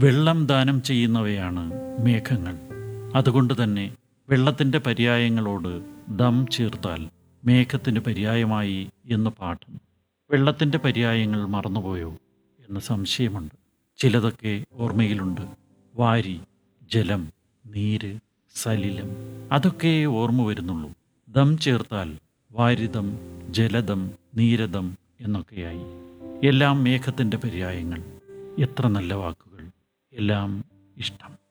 വെള്ളം ദാനം ചെയ്യുന്നവയാണ് മേഘങ്ങൾ അതുകൊണ്ട് തന്നെ വെള്ളത്തിൻ്റെ പര്യായങ്ങളോട് ദം ചേർത്താൽ മേഘത്തിന് പര്യായമായി എന്ന് പാഠം വെള്ളത്തിൻ്റെ പര്യായങ്ങൾ മറന്നുപോയോ എന്ന് സംശയമുണ്ട് ചിലതൊക്കെ ഓർമ്മയിലുണ്ട് വാരി ജലം നീര് സലിലം അതൊക്കെ ഓർമ്മ വരുന്നുള്ളൂ ദം ചേർത്താൽ വാരിദം ജലദം നീരദം എന്നൊക്കെയായി എല്ലാം മേഘത്തിൻ്റെ പര്യായങ്ങൾ എത്ര നല്ല വാക്കുകൾ എല്ലാം ഇഷ്ടം